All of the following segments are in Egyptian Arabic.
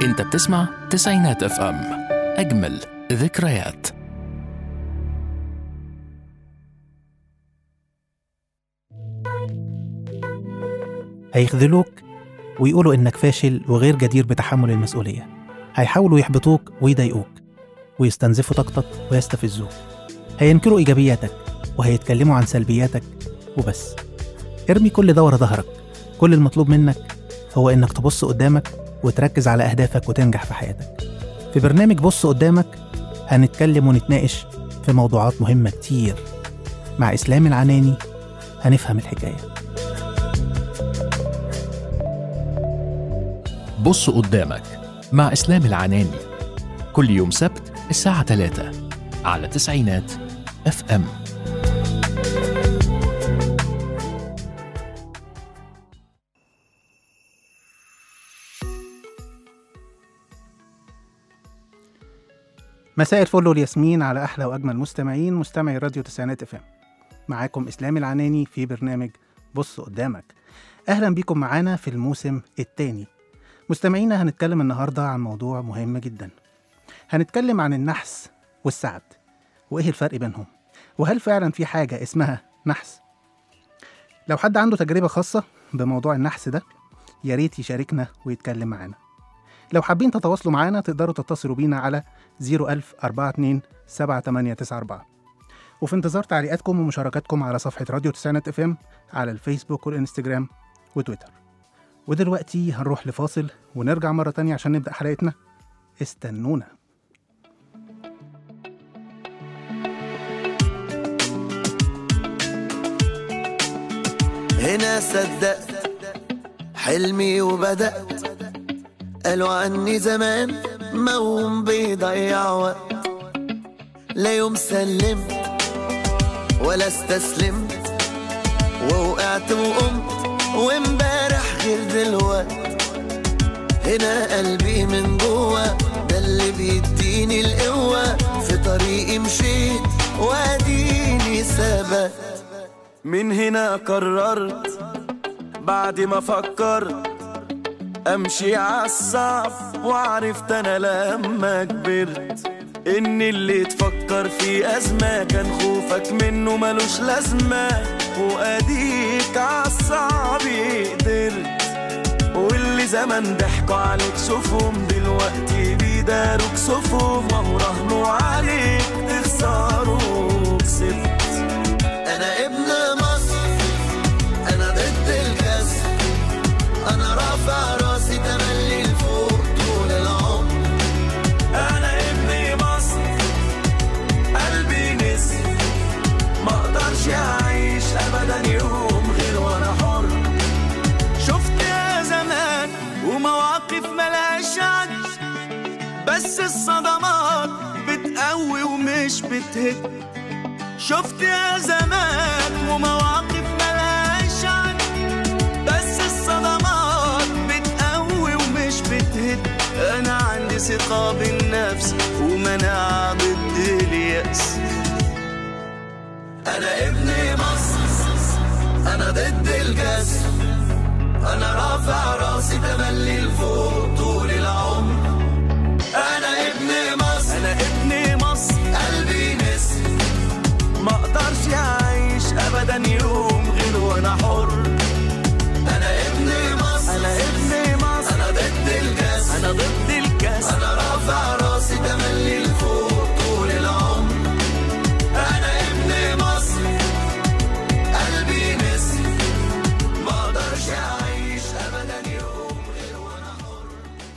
انت بتسمع تسعينات اف ام اجمل ذكريات هيخذلوك ويقولوا إنك فاشل وغير جدير بتحمل المسؤولية هيحاولوا يحبطوك ويضايقوك ويستنزفوا طاقتك ويستفزوك هينكروا إيجابياتك وهيتكلموا عن سلبياتك وبس ارمي كل ده ورا ظهرك كل المطلوب منك هو إنك تبص قدامك وتركز على أهدافك وتنجح في حياتك في برنامج بص قدامك هنتكلم ونتناقش في موضوعات مهمة كتير مع إسلام العناني هنفهم الحكايه بص قدامك مع اسلام العناني كل يوم سبت الساعة 3 على تسعينات اف ام مساء الفل والياسمين على احلى واجمل مستمعين مستمعي راديو تسعينات اف ام معاكم اسلام العناني في برنامج بص قدامك اهلا بيكم معانا في الموسم الثاني مستمعينا هنتكلم النهارده عن موضوع مهم جدا هنتكلم عن النحس والسعد وايه الفرق بينهم وهل فعلا في حاجه اسمها نحس لو حد عنده تجربه خاصه بموضوع النحس ده يا ريت يشاركنا ويتكلم معانا لو حابين تتواصلوا معانا تقدروا تتصلوا بينا على 01000 42 7894 وفي انتظار تعليقاتكم ومشاركاتكم على صفحة راديو تسعينات اف ام على الفيسبوك والانستجرام وتويتر ودلوقتي هنروح لفاصل ونرجع مرة تانية عشان نبدأ حلقتنا استنونا هنا صدقت حلمي وبدأت قالوا عني زمان موم بيضيع وقت لا يوم سلمت ولا استسلمت ووقعت وقمت وامبارح غير دلوقت هنا قلبي من جوه ده اللي بيديني القوة في طريقي مشيت واديني ثبت من هنا قررت بعد ما فكرت امشي عالصعب وعرفت انا لما كبرت ان اللي تفكر في ازمة كان خوفك منه ملوش لازمة واديك عالصعب قدرت واللي زمان ضحكوا عليك شوفهم دلوقتي بيداروك صفهم وهو رهنوا عليك تخسروا كسبت انا ابن مصر انا ضد الكسر انا رافع راسي تملي لفوق طول العمر انا ابن مصر قلبي نسر ما اقدرش اعيش ابدا يوم غير وانا حر شفت يا زمان ومواقف ملهاش عد بس الصدمات بتقوي ومش بتهد شفت يا زمان ومواقف ملهاش عد بس الصدمات بتقوي ومش بتهد انا عندي ثقة بالنفس ومناعة ضد اليأس انا ابن مصر انا ضد الكسر انا رافع راسي تملي لفوق طول العمر انا ابن مصر انا ابن مصر قلبي نسر ما اقدرش اعيش ابدا يوم غير وانا حر انا ابن مصر انا ابن مصر انا ضد الكاس انا ضد الكاس انا رافع راسي تملي لفوق طول العمر انا ابن مصر قلبي نسر ما اقدرش اعيش ابدا يوم غير وانا حر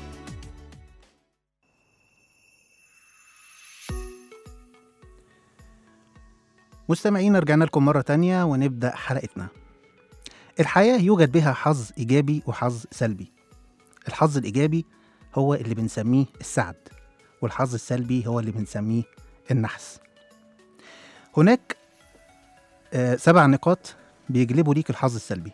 مستمعين رجعنا لكم مرة تانية ونبدأ حلقتنا الحياة يوجد بها حظ إيجابي وحظ سلبي الحظ الإيجابي هو اللي بنسميه السعد والحظ السلبي هو اللي بنسميه النحس هناك آه، سبع نقاط بيجلبوا ليك الحظ السلبي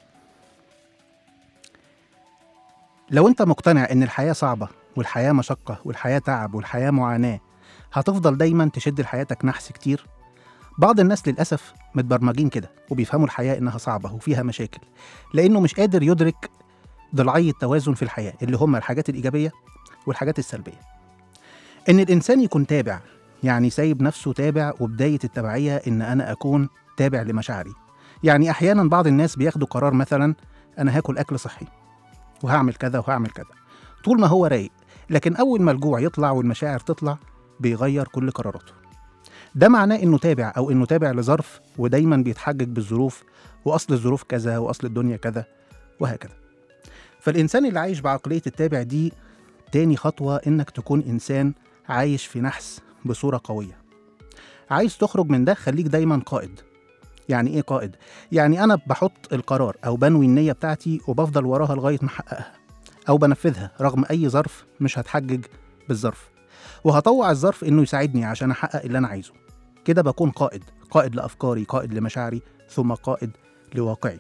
لو انت مقتنع ان الحياة صعبة والحياة مشقة والحياة تعب والحياة معاناة هتفضل دايما تشد لحياتك نحس كتير بعض الناس للأسف متبرمجين كده وبيفهموا الحياة إنها صعبة وفيها مشاكل لأنه مش قادر يدرك ضلعي التوازن في الحياة اللي هم الحاجات الإيجابية والحاجات السلبية إن الإنسان يكون تابع يعني سايب نفسه تابع وبداية التبعية إن أنا أكون تابع لمشاعري يعني أحيانا بعض الناس بياخدوا قرار مثلا أنا هاكل أكل صحي وهعمل كذا وهعمل كذا طول ما هو رايق لكن أول ما الجوع يطلع والمشاعر تطلع بيغير كل قراراته ده معناه إنه تابع أو إنه تابع لظرف ودايما بيتحجج بالظروف وأصل الظروف كذا وأصل الدنيا كذا وهكذا فالإنسان اللي عايش بعقلية التابع دي تاني خطوة إنك تكون إنسان عايش في نحس بصورة قوية عايز تخرج من ده خليك دايما قائد يعني ايه قائد؟ يعني انا بحط القرار او بنوي النية بتاعتي وبفضل وراها لغاية ما احققها او بنفذها رغم اي ظرف مش هتحجج بالظرف وهطوع الظرف انه يساعدني عشان احقق اللي انا عايزه كده بكون قائد قائد لافكاري قائد لمشاعري ثم قائد لواقعي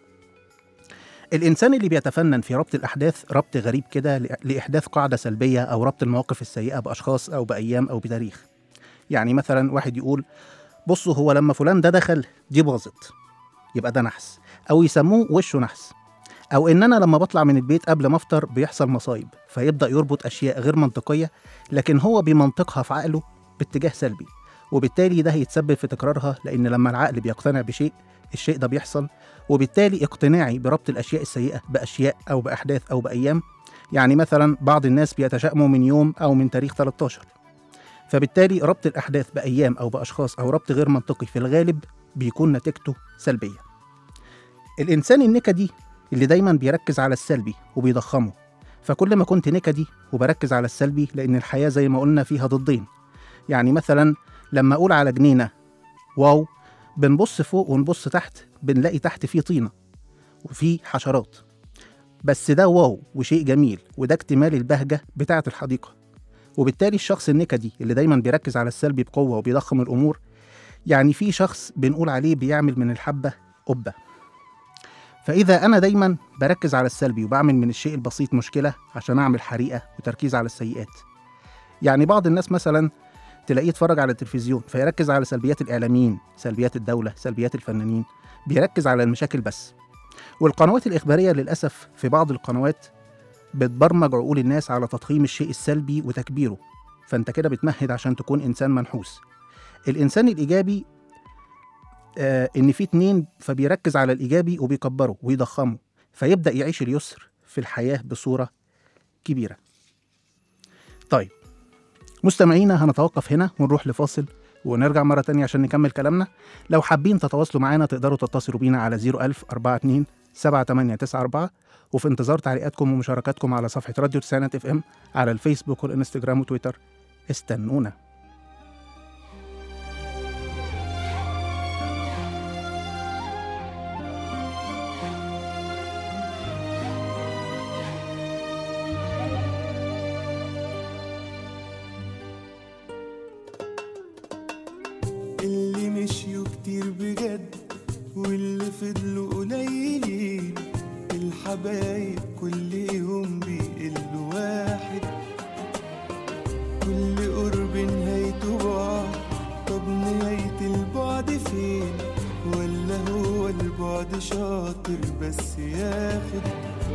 الإنسان اللي بيتفنن في ربط الأحداث ربط غريب كده ل- لإحداث قاعدة سلبية أو ربط المواقف السيئة بأشخاص أو بأيام أو بتاريخ يعني مثلا واحد يقول بصوا هو لما فلان ده دخل دي باظت يبقى ده نحس أو يسموه وشه نحس أو إن أنا لما بطلع من البيت قبل ما أفطر بيحصل مصايب فيبدأ يربط أشياء غير منطقية لكن هو بمنطقها في عقله باتجاه سلبي وبالتالي ده هيتسبب في تكرارها لأن لما العقل بيقتنع بشيء الشيء ده بيحصل وبالتالي اقتناعي بربط الأشياء السيئة بأشياء أو بأحداث أو بأيام يعني مثلا بعض الناس بيتشائموا من يوم أو من تاريخ 13 فبالتالي ربط الأحداث بأيام أو بأشخاص أو ربط غير منطقي في الغالب بيكون نتيجته سلبية الإنسان النكدي اللي دايما بيركز على السلبي وبيضخمه فكل ما كنت نكدي وبركز على السلبي لأن الحياة زي ما قلنا فيها ضدين يعني مثلا لما أقول على جنينة واو بنبص فوق ونبص تحت بنلاقي تحت فيه طينة وفيه حشرات بس ده واو وشيء جميل وده اكتمال البهجة بتاعة الحديقة وبالتالي الشخص النكدي اللي دايما بيركز على السلبي بقوة وبيضخم الأمور يعني في شخص بنقول عليه بيعمل من الحبة قبة فإذا أنا دايما بركز على السلبي وبعمل من الشيء البسيط مشكلة عشان أعمل حريقة وتركيز على السيئات يعني بعض الناس مثلا تلاقيه يتفرج على التلفزيون فيركز على سلبيات الإعلاميين سلبيات الدولة سلبيات الفنانين بيركز على المشاكل بس والقنوات الإخبارية للأسف في بعض القنوات بتبرمج عقول الناس على تضخيم الشيء السلبي وتكبيره فأنت كده بتمهد عشان تكون إنسان منحوس الإنسان الإيجابي آه إن في اتنين فبيركز على الإيجابي وبيكبره ويضخمه فيبدأ يعيش اليسر في الحياة بصورة كبيرة طيب مستمعينا هنتوقف هنا ونروح لفاصل ونرجع مرة تانية عشان نكمل كلامنا لو حابين تتواصلوا معانا تقدروا تتصلوا بينا على 01000 42 7894 وفي انتظار تعليقاتكم ومشاركاتكم على صفحة راديو تسعينات اف ام على الفيسبوك والانستجرام وتويتر استنونا اللي مشيوا كتير بجد واللي فضلوا قليلين الحبايب كل يوم بيقلوا واحد كل قرب نهايته بعد طب نهاية البعد فين ولا هو البعد شاطر بس ياخد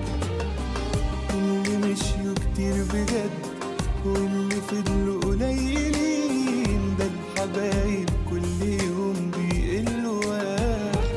اللي مشيوا كتير بجد واللي فضلوا قليلين ده الحبايب كل يوم بيقلوا واحد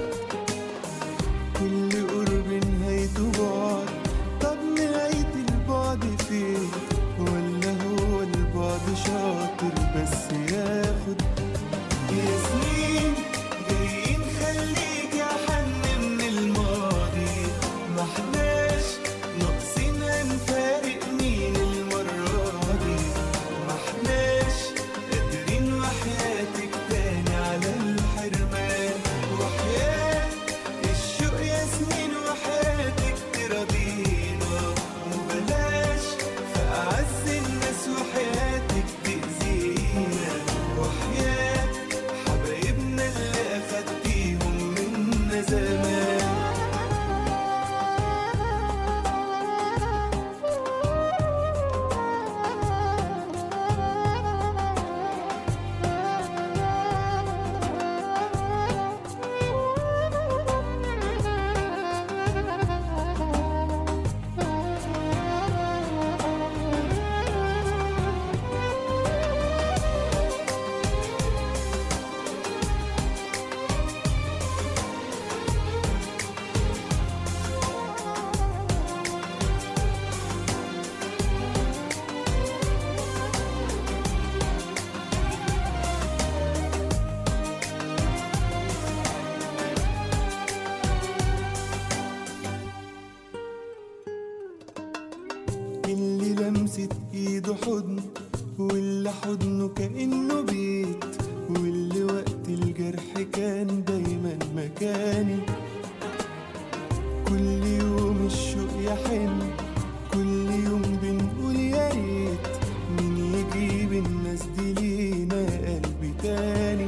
كل قرب نهايته بعد طب نهاية البعد فين ولا هو البعد شاطر بس ياخد يا سنين جايين خليك يا حن من الماضي ما احناش ناقصين هنفارق مين المرة دي ما احناش اللي لمست ايده حضن واللي حضنه كأنه بيت واللي وقت الجرح كان دايما مكاني كل يوم الشوق يحن كل يوم بنقول يا ريت مين يجيب الناس دي لينا قلبي تاني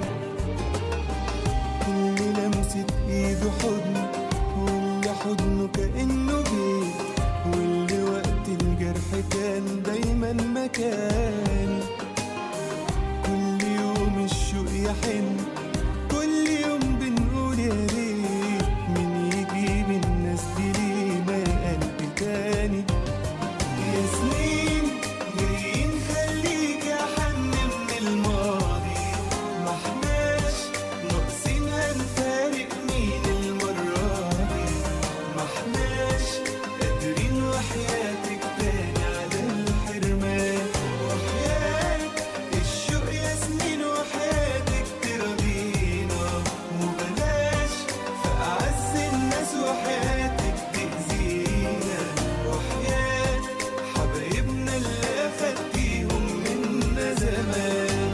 اللي لمست ايده حضن واللي حضنه كأنه بيت واللي وقت الجرح كان دايما مكاني كل يوم الشوق يحن كل يوم بنقول يا ريت مين يجيب الناس دي لينا قلبي تاني يا سنين جايين خليك يا حن من الماضي ما احناش ناقصين هنفارق مين المرة دي ما احناش قادرين وحياتك تاني على الحرمان وحياة الشوق يا سنين وحياتك ترضينا وبلاش في أعز الناس وحياتك تأذينا وحياة حبايبنا اللي أخدتيهم منا زمان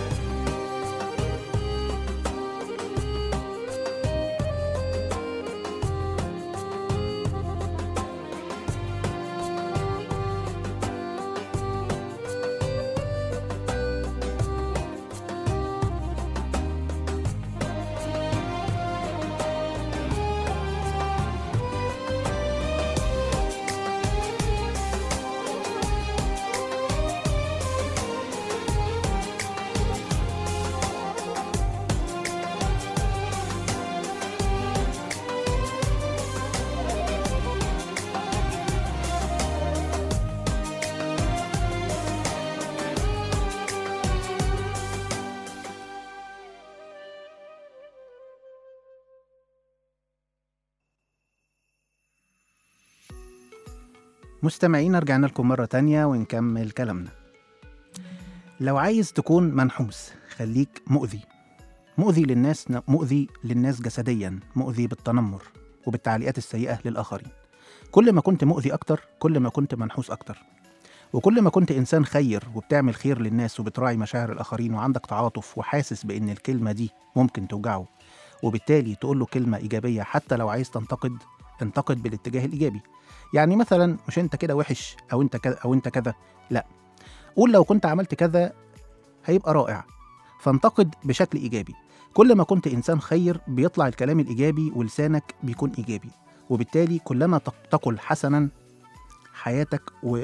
مستمعين رجعنا لكم مرة تانية ونكمل كلامنا لو عايز تكون منحوس خليك مؤذي مؤذي للناس مؤذي للناس جسديا مؤذي بالتنمر وبالتعليقات السيئة للآخرين كل ما كنت مؤذي أكتر كل ما كنت منحوس أكتر وكل ما كنت إنسان خير وبتعمل خير للناس وبتراعي مشاعر الآخرين وعندك تعاطف وحاسس بإن الكلمة دي ممكن توجعه وبالتالي تقول له كلمة إيجابية حتى لو عايز تنتقد انتقد بالاتجاه الإيجابي يعني مثلا مش انت كده وحش او انت كذا او انت كذا لا قول لو كنت عملت كذا هيبقى رائع فانتقد بشكل ايجابي كل ما كنت انسان خير بيطلع الكلام الايجابي ولسانك بيكون ايجابي وبالتالي كلما تق- تقل حسنا حياتك و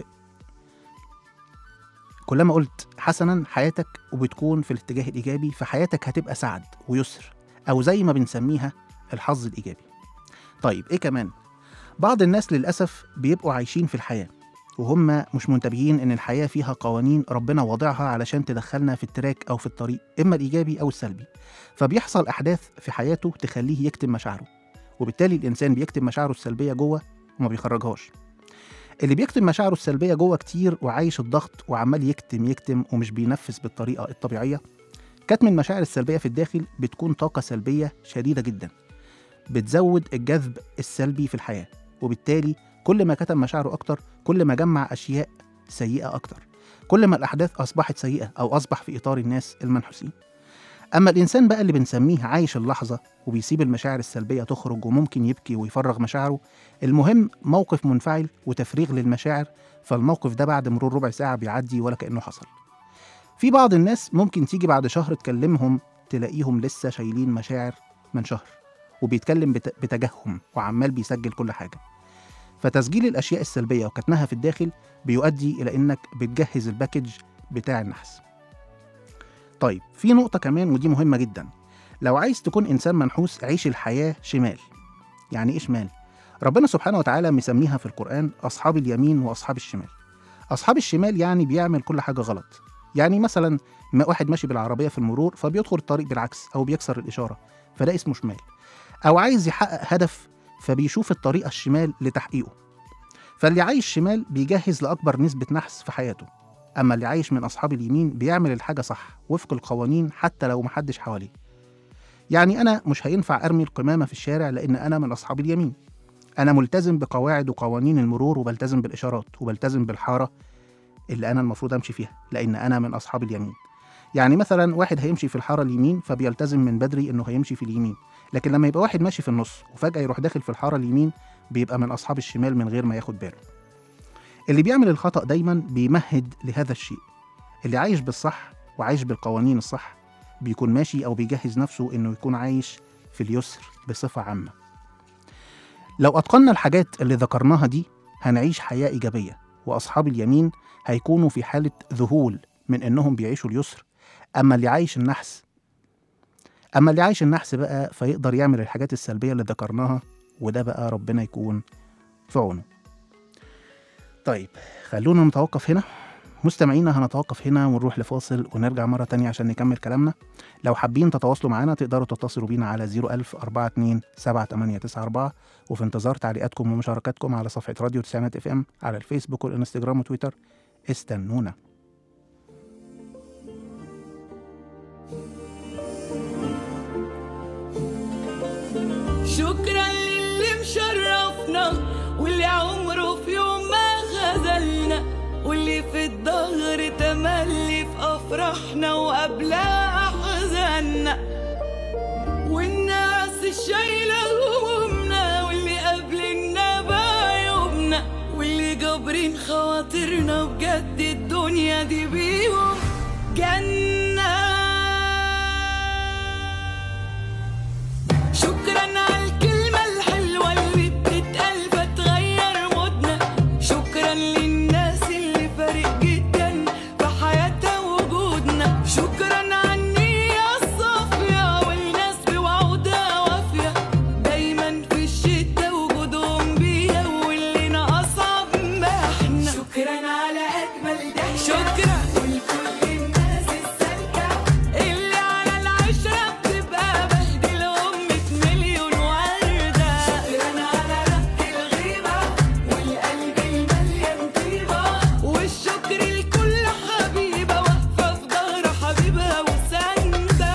كلما قلت حسنا حياتك وبتكون في الاتجاه الايجابي فحياتك هتبقى سعد ويسر او زي ما بنسميها الحظ الايجابي طيب ايه كمان بعض الناس للأسف بيبقوا عايشين في الحياة وهم مش منتبهين إن الحياة فيها قوانين ربنا واضعها علشان تدخلنا في التراك أو في الطريق إما الإيجابي أو السلبي فبيحصل أحداث في حياته تخليه يكتم مشاعره وبالتالي الإنسان بيكتم مشاعره السلبية جوه وما بيخرجهاش اللي بيكتم مشاعره السلبية جوه كتير وعايش الضغط وعمال يكتم يكتم ومش بينفذ بالطريقة الطبيعية كتم المشاعر السلبية في الداخل بتكون طاقة سلبية شديدة جدا بتزود الجذب السلبي في الحياة وبالتالي كل ما كتم مشاعره أكتر كل ما جمع أشياء سيئة أكتر كل ما الأحداث أصبحت سيئة أو أصبح في إطار الناس المنحوسين أما الإنسان بقى اللي بنسميه عايش اللحظة وبيسيب المشاعر السلبية تخرج وممكن يبكي ويفرغ مشاعره المهم موقف منفعل وتفريغ للمشاعر فالموقف ده بعد مرور ربع ساعة بيعدي ولا كأنه حصل في بعض الناس ممكن تيجي بعد شهر تكلمهم تلاقيهم لسه شايلين مشاعر من شهر وبيتكلم بت- بتجهم وعمال بيسجل كل حاجة فتسجيل الأشياء السلبية وكتمها في الداخل بيؤدي إلى إنك بتجهز الباكج بتاع النحس طيب في نقطة كمان ودي مهمة جدا لو عايز تكون إنسان منحوس عيش الحياة شمال يعني إيه شمال؟ ربنا سبحانه وتعالى مسميها في القرآن أصحاب اليمين وأصحاب الشمال أصحاب الشمال يعني بيعمل كل حاجة غلط يعني مثلا ما واحد ماشي بالعربية في المرور فبيدخل الطريق بالعكس أو بيكسر الإشارة فده اسمه شمال أو عايز يحقق هدف فبيشوف الطريقة الشمال لتحقيقه فاللي عايش شمال بيجهز لأكبر نسبة نحس في حياته أما اللي عايش من أصحاب اليمين بيعمل الحاجة صح وفق القوانين حتى لو محدش حواليه يعني أنا مش هينفع أرمي القمامة في الشارع لأن أنا من أصحاب اليمين أنا ملتزم بقواعد وقوانين المرور وبلتزم بالإشارات وبلتزم بالحارة اللي أنا المفروض أمشي فيها لأن أنا من أصحاب اليمين يعني مثلا واحد هيمشي في الحارة اليمين فبيلتزم من بدري إنه هيمشي في اليمين لكن لما يبقى واحد ماشي في النص وفجأة يروح داخل في الحارة اليمين بيبقى من أصحاب الشمال من غير ما ياخد باله اللي بيعمل الخطأ دايما بيمهد لهذا الشيء اللي عايش بالصح وعايش بالقوانين الصح بيكون ماشي أو بيجهز نفسه إنه يكون عايش في اليسر بصفة عامة لو أتقنا الحاجات اللي ذكرناها دي هنعيش حياة إيجابية وأصحاب اليمين هيكونوا في حالة ذهول من إنهم بيعيشوا اليسر أما اللي عايش النحس أما اللي عايش النحس بقى فيقدر يعمل الحاجات السلبية اللي ذكرناها وده بقى ربنا يكون في عونه طيب خلونا نتوقف هنا مستمعينا هنتوقف هنا ونروح لفاصل ونرجع مرة تانية عشان نكمل كلامنا لو حابين تتواصلوا معنا تقدروا تتصلوا بينا على 01000 42 7894 وفي انتظار تعليقاتكم ومشاركاتكم على صفحة راديو تسعينات اف ام على الفيسبوك والانستجرام وتويتر استنونا شكرا للي مشرفنا واللي عمره في يوم ما خذلنا واللي في الظهر تملي في افراحنا وقبلها احزاننا والناس الشايله همومنا واللي قابلنا بعيوبنا واللي جابرين خواطرنا بجد الدنيا دي بيهم جنه شكرا على الكلمة الحلوة اللي بتتقال فتغير مودنا شكرا للناس اللي فارق جدا في حياتها وجودنا شكرا على النية الصافية والناس بوعودها وافية دايما في الشتا وجودهم بيها واللي ناقصها بمحنا شكرا على أجمل ضحكة شكرا ولكل الناس السالكة اللي على العشرة بتبقى بهدلهم مية مليون وردة شكرا على ربط الغيبة والقلب المليان طيبة والشكر لكل حبيبة واقفة في ظهر حبيبها وساندة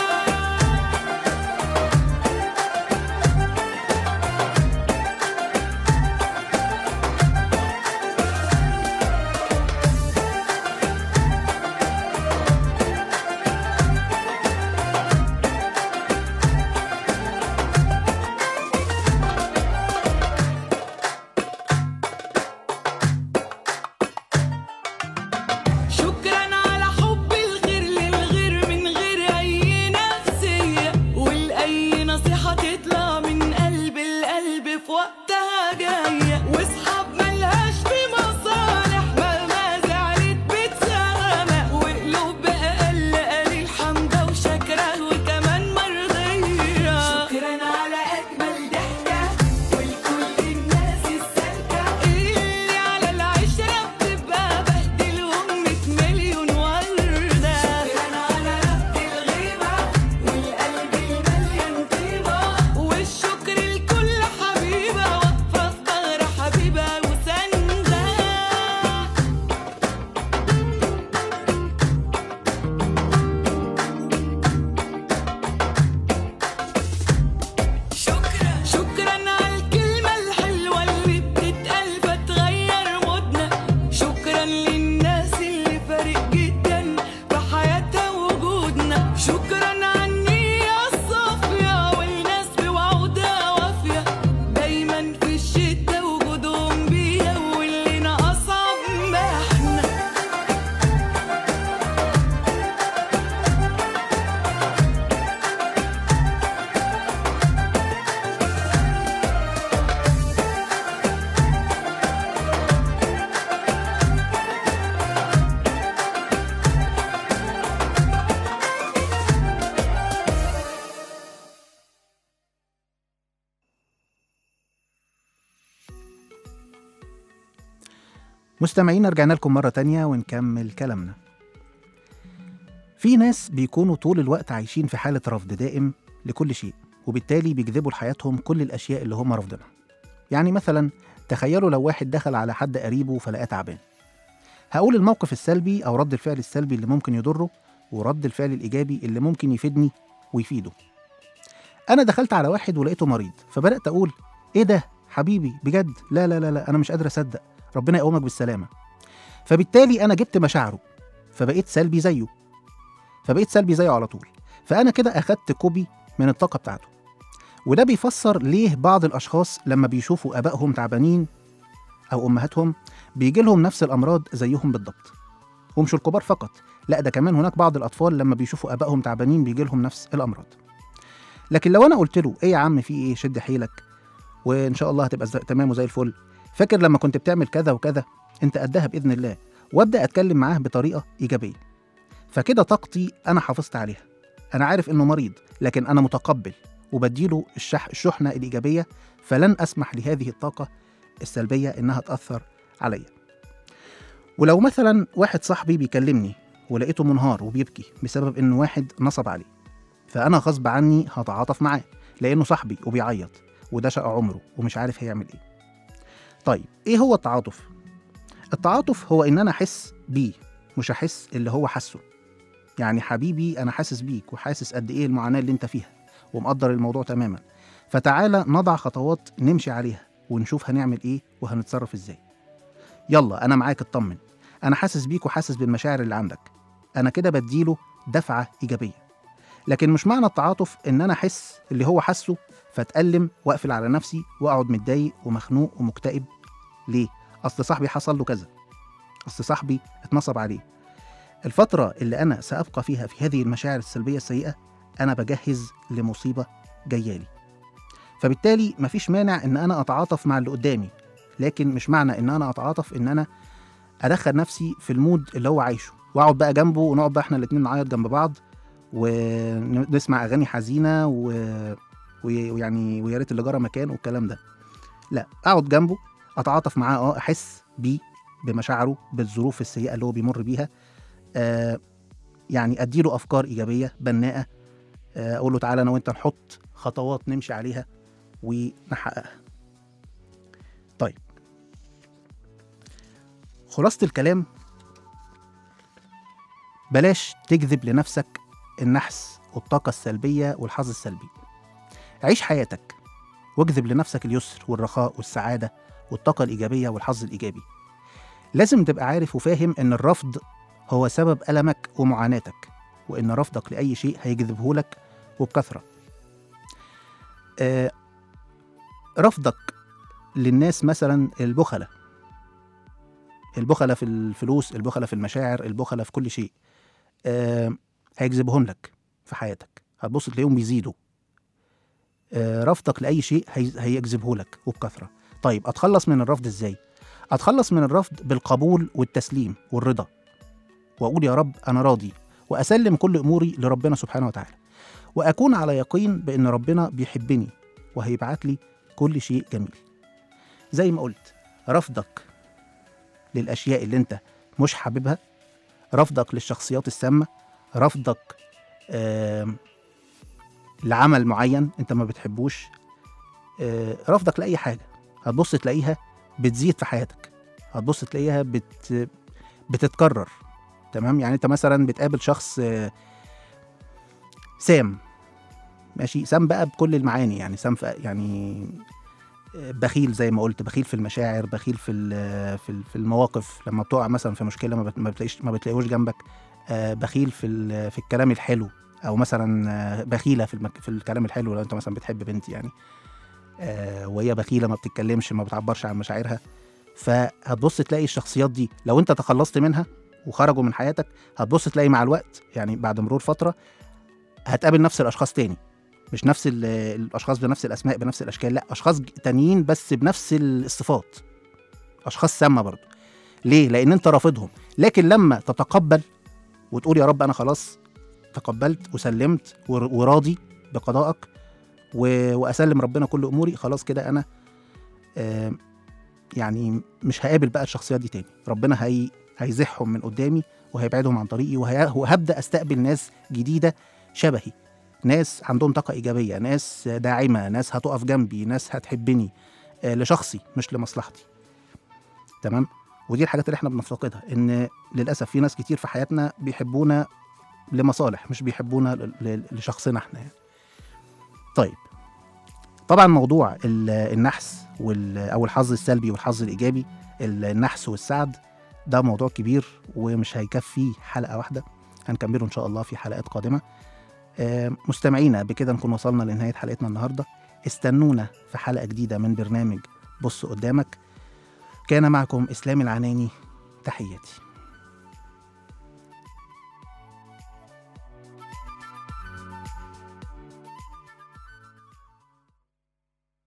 شكرا على حب الغير للغير من غير اي نفسية والاي نصيحة تطلع من قلب القلب في وقتها جاية واصحاب ملهاش في مصالح مهما زعلت بتسامح وقلوب بأقل قليل حمدة وشكرة وكمان مرضية شكرا على أجمل ضحكة ولكل الناس السالكة اللي على العشرة بتبقى بهدلهم مية مليون وردة شكرا على ربط الغيبة والقلب المليان طيبة والشكر لكل حبيبة واقفة في ظهر حبيبها وساندة شكرا شكرا على الكلمة الحلوة اللي بتتقال فتغير مودنا شكرا للناس اللي فارق جدا في حياتها وجودنا شكرا على النية الصافية والناس بوعودها وافية دايما في الشتا وجودهم بيها واللي ناقصها بمحنا مستمعينا رجعنا لكم مرة تانية ونكمل كلامنا في ناس بيكونوا طول الوقت عايشين في حالة رفض دائم لكل شيء وبالتالي بيجذبوا لحياتهم كل الأشياء اللي هم رافضينها يعني مثلا تخيلوا لو واحد دخل على حد قريبه فلقاه تعبان هقول الموقف السلبي أو رد الفعل السلبي اللي ممكن يضره ورد الفعل الإيجابي اللي ممكن يفيدني ويفيده أنا دخلت على واحد ولقيته مريض فبدأت أقول إيه ده حبيبي بجد لا لا لا لا انا مش قادر اصدق ربنا يقومك بالسلامه فبالتالي انا جبت مشاعره فبقيت سلبي زيه فبقيت سلبي زيه على طول فانا كده اخدت كوبي من الطاقه بتاعته وده بيفسر ليه بعض الاشخاص لما بيشوفوا ابائهم تعبانين او امهاتهم بيجي لهم نفس الامراض زيهم بالضبط ومش الكبار فقط لا ده كمان هناك بعض الاطفال لما بيشوفوا ابائهم تعبانين بيجي لهم نفس الامراض لكن لو انا قلت له ايه يا عم في ايه شد حيلك وان شاء الله هتبقى زي- تمام وزي الفل فاكر لما كنت بتعمل كذا وكذا انت قدها باذن الله وابدا اتكلم معاه بطريقه ايجابيه فكده طاقتي انا حافظت عليها انا عارف انه مريض لكن انا متقبل وبديله الشح الشحنه الايجابيه فلن اسمح لهذه الطاقه السلبيه انها تاثر عليا ولو مثلا واحد صاحبي بيكلمني ولقيته منهار وبيبكي بسبب ان واحد نصب عليه فانا غصب عني هتعاطف معاه لانه صاحبي وبيعيط وده شقى عمره ومش عارف هيعمل ايه طيب ايه هو التعاطف التعاطف هو ان انا احس بيه مش احس اللي هو حاسه يعني حبيبي انا حاسس بيك وحاسس قد ايه المعاناه اللي انت فيها ومقدر الموضوع تماما فتعالى نضع خطوات نمشي عليها ونشوف هنعمل ايه وهنتصرف ازاي يلا انا معاك اطمن انا حاسس بيك وحاسس بالمشاعر اللي عندك انا كده بديله دفعه ايجابيه لكن مش معنى التعاطف ان انا احس اللي هو حاسه فاتألم واقفل على نفسي واقعد متضايق ومخنوق ومكتئب ليه اصل صاحبي حصل له كذا اصل صاحبي اتنصب عليه الفترة اللي أنا سأبقى فيها في هذه المشاعر السلبية السيئة أنا بجهز لمصيبة جاية لي فبالتالي مفيش مانع إن أنا أتعاطف مع اللي قدامي لكن مش معنى إن أنا أتعاطف إن أنا أدخل نفسي في المود اللي هو عايشه وأقعد بقى جنبه ونقعد بقى إحنا الاتنين نعيط جنب بعض ونسمع أغاني حزينة و... و- ويعني ويا ريت اللي جرى مكان والكلام ده لا أقعد جنبه أتعاطف معاه أه أحس بيه بمشاعره بالظروف السيئة اللي هو بيمر بيها آه يعني اديله افكار ايجابيه بناءه آه اقول له تعالى انا وانت نحط خطوات نمشي عليها ونحققها طيب خلاصه الكلام بلاش تجذب لنفسك النحس والطاقه السلبيه والحظ السلبي عيش حياتك واجذب لنفسك اليسر والرخاء والسعاده والطاقه الايجابيه والحظ الايجابي لازم تبقى عارف وفاهم ان الرفض هو سبب ألمك ومعاناتك وإن رفضك لأي شيء هيجذبه لك وبكثرة آه رفضك للناس مثلا البخلة البخلة في الفلوس البخلة في المشاعر البخلة في كل شيء آه هيجذبهم لك في حياتك هتبص تلاقيهم بيزيدوا آه رفضك لأي شيء هي- هيجذبه لك وبكثرة طيب أتخلص من الرفض إزاي؟ أتخلص من الرفض بالقبول والتسليم والرضا واقول يا رب انا راضي واسلم كل اموري لربنا سبحانه وتعالى واكون على يقين بان ربنا بيحبني وهيبعت لي كل شيء جميل زي ما قلت رفضك للاشياء اللي انت مش حاببها رفضك للشخصيات السامه رفضك آم، لعمل معين انت ما بتحبوش آه، رفضك لاي حاجه هتبص تلاقيها بتزيد في حياتك هتبص تلاقيها بت بتتكرر تمام يعني انت مثلا بتقابل شخص آه، سام ماشي سام بقى بكل المعاني يعني سام في يعني آه، بخيل زي ما قلت بخيل في المشاعر بخيل في ال- في ال- في المواقف لما بتقع مثلا في مشكله ما بت- ما بتلاقيش ما بتلاقيهوش جنبك آه، بخيل في ال- في الكلام الحلو او مثلا آه، بخيله في المك... في الكلام الحلو لو انت مثلا بتحب بنت يعني آه، وهي بخيله ما بتتكلمش ما بتعبرش عن مشاعرها فهتبص تلاقي الشخصيات دي لو انت تخلصت منها وخرجوا من حياتك هتبص تلاقي مع الوقت يعني بعد مرور فتره هتقابل نفس الاشخاص تاني مش نفس ال- الاشخاص بنفس الاسماء بنفس الاشكال لا اشخاص ج- تانيين بس بنفس الصفات اشخاص سامه برضه ليه لان انت رافضهم لكن لما تتقبل وتقول يا رب انا خلاص تقبلت وسلمت ور- وراضي بقضائك و- واسلم ربنا كل اموري خلاص كده انا آه يعني مش هقابل بقى الشخصيات دي تاني ربنا هي هيزحهم من قدامي وهيبعدهم عن طريقي وهي- وهبدا استقبل ناس جديده شبهي ناس عندهم طاقه ايجابيه ناس داعمه ناس هتقف جنبي ناس هتحبني آه، لشخصي مش لمصلحتي تمام ودي الحاجات اللي احنا بنفتقدها ان للاسف في ناس كتير في حياتنا بيحبونا لمصالح مش بيحبونا ل- ل- لشخصنا احنا يعني طيب طبعا موضوع ال- النحس وال- او الحظ السلبي والحظ الايجابي ال- النحس والسعد ده موضوع كبير ومش هيكفي حلقه واحده هنكمله ان شاء الله في حلقات قادمه آه، مستمعينا بكده نكون وصلنا لنهايه حلقتنا النهارده استنونا في حلقه جديده من برنامج بص قدامك كان معكم اسلام العناني تحياتي